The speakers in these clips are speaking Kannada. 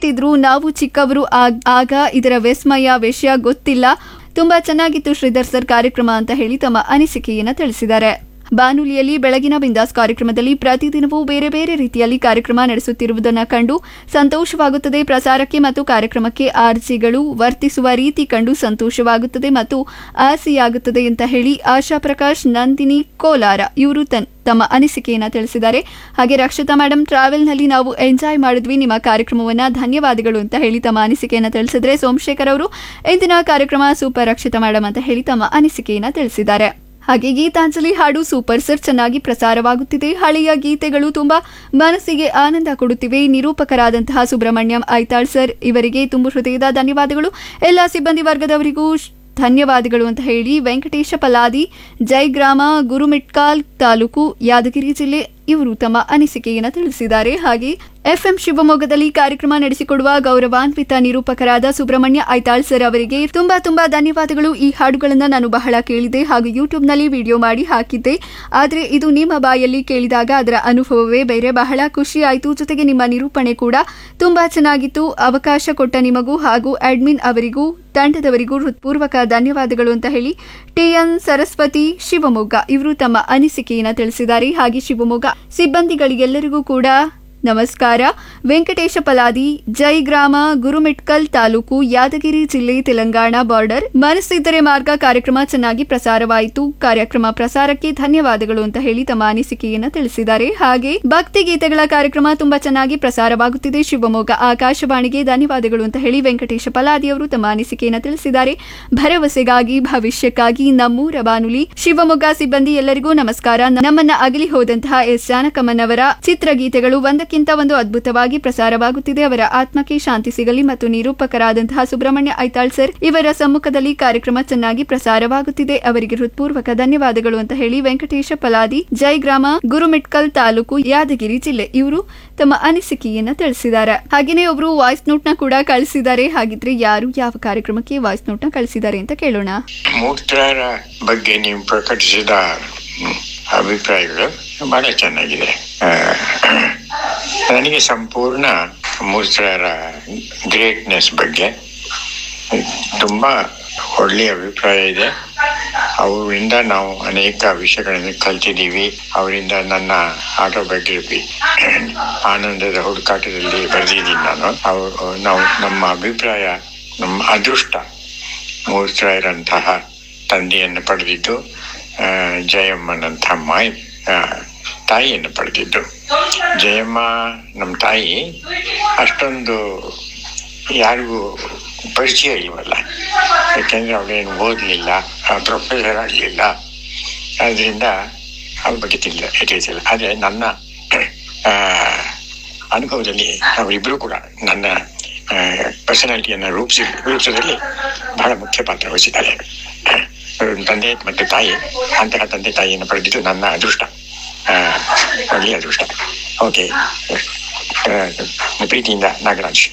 ಹೇಳ್ತಿದ್ರು ನಾವು ಚಿಕ್ಕವರು ಆಗ್- ಆಗ ಇದರ ವಿಸ್ಮಯ ವಿಷಯ ಗೊತ್ತಿಲ್ಲ ತುಂಬಾ ಚೆನ್ನಾಗಿತ್ತು ಶ್ರೀಧರ್ ಸರ್ ಕಾರ್ಯಕ್ರಮ ಅಂತ ಹೇಳಿ ತಮ್ಮ ಅನಿಸಿಕೆಯನ್ನ ತಿಳಿಸಿದ್ದಾರೆ ಬಾನುಲಿಯಲ್ಲಿ ಬೆಳಗಿನ ಬಿಂದಾಸ್ ಕಾರ್ಯಕ್ರಮದಲ್ಲಿ ಪ್ರತಿದಿನವೂ ಬೇರೆ ಬೇರೆ ರೀತಿಯಲ್ಲಿ ಕಾರ್ಯಕ್ರಮ ನಡೆಸುತ್ತಿರುವುದನ್ನು ಕಂಡು ಸಂತೋಷವಾಗುತ್ತದೆ ಪ್ರಸಾರಕ್ಕೆ ಮತ್ತು ಕಾರ್ಯಕ್ರಮಕ್ಕೆ ಆರ್ಜಿಗಳು ವರ್ತಿಸುವ ರೀತಿ ಕಂಡು ಸಂತೋಷವಾಗುತ್ತದೆ ಮತ್ತು ಆಸೆಯಾಗುತ್ತದೆ ಅಂತ ಹೇಳಿ ಆಶಾ ಪ್ರಕಾಶ್ ನಂದಿನಿ ಕೋಲಾರ ಇವರು ತನ್ ತಮ್ಮ ಅನಿಸಿಕೆಯನ್ನ ತಿಳಿಸಿದ್ದಾರೆ ಹಾಗೆ ರಕ್ಷಿತಾ ಮೇಡಮ್ ಟ್ರಾವೆಲ್ನಲ್ಲಿ ನಾವು ಎಂಜಾಯ್ ಮಾಡಿದ್ವಿ ನಿಮ್ಮ ಕಾರ್ಯಕ್ರಮವನ್ನ ಧನ್ಯವಾದಗಳು ಅಂತ ಹೇಳಿ ತಮ್ಮ ಅನಿಸಿಕೆಯನ್ನ ತಿಳಿಸಿದ್ರೆ ಸೋಮಶೇಖರ್ ಅವರು ಇಂದಿನ ಕಾರ್ಯಕ್ರಮ ಸೂಪರ್ ರಕ್ಷಿತಾ ಮೇಡಮ್ ಅಂತ ಹೇಳಿ ತಮ್ಮ ಅನಿಸಿಕೆಯನ್ನ ತಿಳಿಸಿದ್ದಾರೆ ಹಾಗೆ ಗೀತಾಂಜಲಿ ಹಾಡು ಸೂಪರ್ ಸರ್ ಚೆನ್ನಾಗಿ ಪ್ರಸಾರವಾಗುತ್ತಿದೆ ಹಳೆಯ ಗೀತೆಗಳು ತುಂಬಾ ಮನಸ್ಸಿಗೆ ಆನಂದ ಕೊಡುತ್ತಿವೆ ನಿರೂಪಕರಾದಂತಹ ಸುಬ್ರಹ್ಮಣ್ಯಂ ಐತಾಳ್ ಸರ್ ಇವರಿಗೆ ತುಂಬು ಹೃದಯದ ಧನ್ಯವಾದಗಳು ಎಲ್ಲ ಸಿಬ್ಬಂದಿ ವರ್ಗದವರಿಗೂ ಶ್- ಧನ್ಯವಾದಗಳು ಅಂತ ಹೇಳಿ ವೆಂಕಟೇಶ ಪಲಾದಿ ಜೈಗ್ರಾಮ ಗುರುಮಿಟ್ಕಾಲ್ ತಾಲೂಕು ಯಾದಗಿರಿ ಜಿಲ್ಲೆ ಇವರು ತಮ್ಮ ಅನಿಸಿಕೆಯನ್ನು ತಿಳಿಸಿದ್ದಾರೆ ಹಾಗೆ ಎಫ್ಎಂ ಶಿವಮೊಗ್ಗದಲ್ಲಿ ಕಾರ್ಯಕ್ರಮ ನಡೆಸಿಕೊಡುವ ಗೌರವಾನ್ವಿತ ನಿರೂಪಕರಾದ ಸುಬ್ರಹ್ಮಣ್ಯ ಐತಾಳ್ ಸರ್ ಅವರಿಗೆ ತುಂಬಾ ತುಂಬಾ ಧನ್ಯವಾದಗಳು ಈ ಹಾಡುಗಳನ್ನ ನಾನು ಬಹಳ ಕೇಳಿದೆ ಹಾಗೂ ಯೂಟ್ಯೂಬ್ನಲ್ಲಿ ವಿಡಿಯೋ ಮಾಡಿ ಹಾಕಿದ್ದೆ ಆದರೆ ಇದು ನಿಮ್ಮ ಬಾಯಲ್ಲಿ ಕೇಳಿದಾಗ ಅದರ ಅನುಭವವೇ ಬೇರೆ ಬಹಳ ಖುಷಿ ಆಯಿತು ಜೊತೆಗೆ ನಿಮ್ಮ ನಿರೂಪಣೆ ಕೂಡ ತುಂಬಾ ಚೆನ್ನಾಗಿತ್ತು ಅವಕಾಶ ಕೊಟ್ಟ ನಿಮಗೂ ಹಾಗೂ ಅಡ್ಮಿನ್ ಅವರಿಗೂ ತಂಡದವರಿಗೂ ಹೃತ್ಪೂರ್ವಕ ಧನ್ಯವಾದಗಳು ಅಂತ ಹೇಳಿ ಟಿಎನ್ ಸರಸ್ವತಿ ಶಿವಮೊಗ್ಗ ಇವರು ತಮ್ಮ ಅನಿಸಿಕೆಯನ್ನು ತಿಳಿಸಿದ್ದಾರೆ ಹಾಗೆ ಶಿವಮೊಗ್ಗ ಸಿಬ್ಬಂದಿಗಳಿಗೆಲ್ಲರಿಗೂ ಕೂಡ ನಮಸ್ಕಾರ ವೆಂಕಟೇಶ ಪಲಾದಿ ಜೈ ಗ್ರಾಮ ಗುರುಮಿಟ್ಕಲ್ ತಾಲೂಕು ಯಾದಗಿರಿ ಜಿಲ್ಲೆ ತೆಲಂಗಾಣ ಬಾರ್ಡರ್ ಮನಸ್ಸಿದ್ದರೆ ಮಾರ್ಗ ಕಾರ್ಯಕ್ರಮ ಚೆನ್ನಾಗಿ ಪ್ರಸಾರವಾಯಿತು ಕಾರ್ಯಕ್ರಮ ಪ್ರಸಾರಕ್ಕೆ ಧನ್ಯವಾದಗಳು ಅಂತ ಹೇಳಿ ತಮ್ಮ ಅನಿಸಿಕೆಯನ್ನ ತಿಳಿಸಿದ್ದಾರೆ ಹಾಗೆ ಭಕ್ತಿ ಗೀತೆಗಳ ಕಾರ್ಯಕ್ರಮ ತುಂಬಾ ಚೆನ್ನಾಗಿ ಪ್ರಸಾರವಾಗುತ್ತಿದೆ ಶಿವಮೊಗ್ಗ ಆಕಾಶವಾಣಿಗೆ ಧನ್ಯವಾದಗಳು ಅಂತ ಹೇಳಿ ವೆಂಕಟೇಶ ಪಲಾದಿ ಅವರು ತಮ್ಮ ಅನಿಸಿಕೆಯನ್ನ ತಿಳಿಸಿದ್ದಾರೆ ಭರವಸೆಗಾಗಿ ಭವಿಷ್ಯಕ್ಕಾಗಿ ನಮ್ಮೂರ ಬಾನುಲಿ ಶಿವಮೊಗ್ಗ ಸಿಬ್ಬಂದಿ ಎಲ್ಲರಿಗೂ ನಮಸ್ಕಾರ ನಮ್ಮನ್ನ ಅಗಲಿ ಹೋದಂತಹ ಎಸ್ ಜಾನಕಮ್ಮನವರ ಚಿತ್ರಗೀತೆಗಳು ಒಂದಕ್ಕಿಂತ ಒಂದು ಅದ್ಭುತವಾಗಿ ಪ್ರಸಾರವಾಗುತ್ತಿದೆ ಅವರ ಆತ್ಮಕ್ಕೆ ಶಾಂತಿ ಸಿಗಲಿ ಮತ್ತು ನಿರೂಪಕರಾದಂತಹ ಸುಬ್ರಹ್ಮಣ್ಯ ಐತಾಳ್ ಸರ್ ಇವರ ಸಮ್ಮುಖದಲ್ಲಿ ಕಾರ್ಯಕ್ರಮ ಚೆನ್ನಾಗಿ ಪ್ರಸಾರವಾಗುತ್ತಿದೆ ಅವರಿಗೆ ಹೃತ್ಪೂರ್ವಕ ಧನ್ಯವಾದಗಳು ಅಂತ ಹೇಳಿ ವೆಂಕಟೇಶ ಪಲಾದಿ ಜೈಗ್ರಾಮ ಗುರುಮಿಟ್ಕಲ್ ತಾಲೂಕು ಯಾದಗಿರಿ ಜಿಲ್ಲೆ ಇವರು ತಮ್ಮ ಅನಿಸಿಕೆಯನ್ನ ತಿಳಿಸಿದ್ದಾರೆ ಹಾಗೇನೆ ಒಬ್ರು ವಾಯ್ಸ್ ನೋಟ್ ನ ಕೂಡ ಕಳಿಸಿದ್ದಾರೆ ಹಾಗಿದ್ರೆ ಯಾರು ಯಾವ ಕಾರ್ಯಕ್ರಮಕ್ಕೆ ವಾಯ್ಸ್ ನೋಟ್ ನ ಕಳಿಸಿದ್ದಾರೆ ಅಂತ ಕೇಳೋಣ ಮೂರ್ತರ ಬಗ್ಗೆ ನೀವು ಪ್ರಕಟಿಸಿದ ಹ್ಮ್, ಅಭಿಪ್ರಾಯಗಳು ಬಹಳ ಚೆನ್ನಾಗಿದೆ ಆ, ನನಗೆ ಸಂಪೂರ್ಣ ಮೂರ್ತರ ಗ್ರೇಟ್ನೆಸ್ ಬಗ್ಗೆ ತುಂಬ ಒಳ್ಳೆಯ ಅಭಿಪ್ರಾಯ ಇದೆ ಅವರಿಂದ ನಾವು ಅನೇಕ ವಿಷಯಗಳನ್ನು ಕಲ್ತಿದ್ದೀವಿ ಅವರಿಂದ ನನ್ನ ಆಟೋಬಯೋಗ್ರಫಿ ಆನಂದದ ಹುಡುಕಾಟದಲ್ಲಿ ಬರೆದಿದ್ದೀನಿ ನಾನು ಅವರು ನಾವು ನಮ್ಮ ಅಭಿಪ್ರಾಯ ನಮ್ಮ ಅದೃಷ್ಟ ಮೂರ್ತಿರಾಯರಂತಹ ತಂದೆಯನ್ನು ಪಡೆದಿದ್ದು ಆ, ಜಯಮ್ಮನಂತಹ ಮಾಯಿ ಆ, ತಾಯಿಯನ್ನು ಪಡೆದಿದ್ದು ಜಯಮ್ಮ ನಮ್ಮ ತಾಯಿ ಅಷ್ಟೊಂದು ಯಾರಿಗೂ ಪರಿಚಯ ಇಲ್ವಲ್ಲ ಯಾಕೆಂದ್ರೆ ಅವಳೇನು ಓದಲಿಲ್ಲ ಪ್ರೊಫೆಸರ್ ಆಗಲಿಲ್ಲ ಅದರಿಂದ ಅವ್ರ ಬಗ್ಗೆ ತಿಳಿದ ತಿಳಿಸಿಲ್ಲ ಆದರೆ ನನ್ನ ಆ, ಅನುಭವದಲ್ಲಿ ಅವರಿಬ್ಬರು ಕೂಡ ನನ್ನ ಪರ್ಸನಾಲಿಟಿಯನ್ನು ರೂಪಿಸಿ ರೂಪಿಸೋದ್ರಲ್ಲಿ ಬಹಳ ಮುಖ್ಯ ಪಾತ್ರ ವಹಿಸಿದ್ದಾರೆ ಅವ್ರ ತಂದೆ ಮತ್ತು ತಾಯಿ ಅಂತಹ ತಂದೆ ತಾಯಿಯನ್ನು ಪಡೆದಿದ್ದು ನನ್ನ ಅದೃಷ್ಟ ಆ, ಒಳ್ಳೆಯ ಅದೃಷ್ಟ ಓಕೆ ಪ್ರೀತಿಯಿಂದ ನಾಗರಾಜ್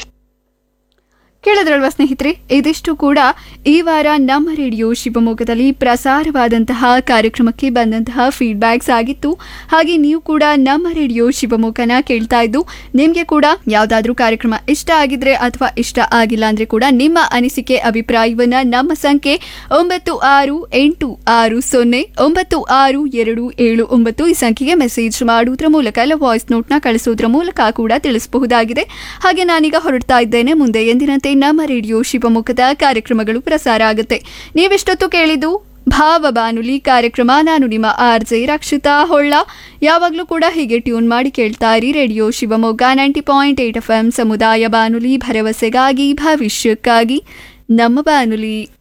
ಕೇಳಿದ್ರಲ್ವಾ ಸ್ನೇಹಿತರೆ ಇದಿಷ್ಟು ಕೂಡ ಈ ವಾರ ನಮ್ಮ ರೇಡಿಯೋ ಶಿವಮೊಗ್ಗದಲ್ಲಿ ಪ್ರಸಾರವಾದಂತಹ ಕಾರ್ಯಕ್ರಮಕ್ಕೆ ಬಂದಂತಹ ಫೀಡ್ಬ್ಯಾಕ್ಸ್ ಆಗಿತ್ತು ಹಾಗೆ ನೀವು ಕೂಡ ನಮ್ಮ ರೇಡಿಯೋ ಶಿವಮೊಗ್ಗನ ಕೇಳ್ತಾ ಇದ್ದು ನಿಮಗೆ ಕೂಡ ಯಾವುದಾದ್ರೂ ಕಾರ್ಯಕ್ರಮ ಇಷ್ಟ ಆಗಿದ್ರೆ ಅಥವಾ ಇಷ್ಟ ಆಗಿಲ್ಲ ಅಂದ್ರೆ ಕೂಡ ನಿಮ್ಮ ಅನಿಸಿಕೆ ಅಭಿಪ್ರಾಯವನ್ನ ನಮ್ಮ ಸಂಖ್ಯೆ ಒಂಬತ್ತು ಆರು ಎಂಟು ಆರು ಸೊನ್ನೆ ಒಂಬತ್ತು ಆರು ಎರಡು ಏಳು ಒಂಬತ್ತು ಈ ಸಂಖ್ಯೆಗೆ ಮೆಸೇಜ್ ಮಾಡುವುದರ ಮೂಲಕ ಇಲ್ಲ ವಾಯ್ಸ್ ನೋಟ್ನ ಕಳಿಸೋದ್ರ ಮೂಲಕ ಕೂಡ ತಿಳಿಸಬಹುದಾಗಿದೆ ಹಾಗೆ ನಾನೀಗ ಹೊರಡ್ತಾ ಇದ್ದೇನೆ ಮುಂದೆ ಎಂದಿನಂತೆ ನಮ್ಮ ರೇಡಿಯೋ ಶಿವಮೊಗ್ಗದ ಕಾರ್ಯಕ್ರಮಗಳು ಪ್ರಸಾರ ಆಗುತ್ತೆ ನೀವೆಷ್ಟೊತ್ತು ಕೇಳಿದ್ದು ಭಾವ ಬಾನುಲಿ ಕಾರ್ಯಕ್ರಮ ನಾನು ನಿಮ್ಮ ಆರ್ ಜೆ ರಕ್ಷಿತಾ ಹೊಳ್ಳ ಯಾವಾಗಲೂ ಕೂಡ ಹೀಗೆ ಟ್ಯೂನ್ ಮಾಡಿ ಕೇಳ್ತಾ ಇರಿ radio Shivamogga ninety point eight F M ಸಮುದಾಯ ಬಾನುಲಿ ಭರವಸೆಗಾಗಿ ಭವಿಷ್ಯಕ್ಕಾಗಿ ನಮ್ಮ ಬಾನುಲಿ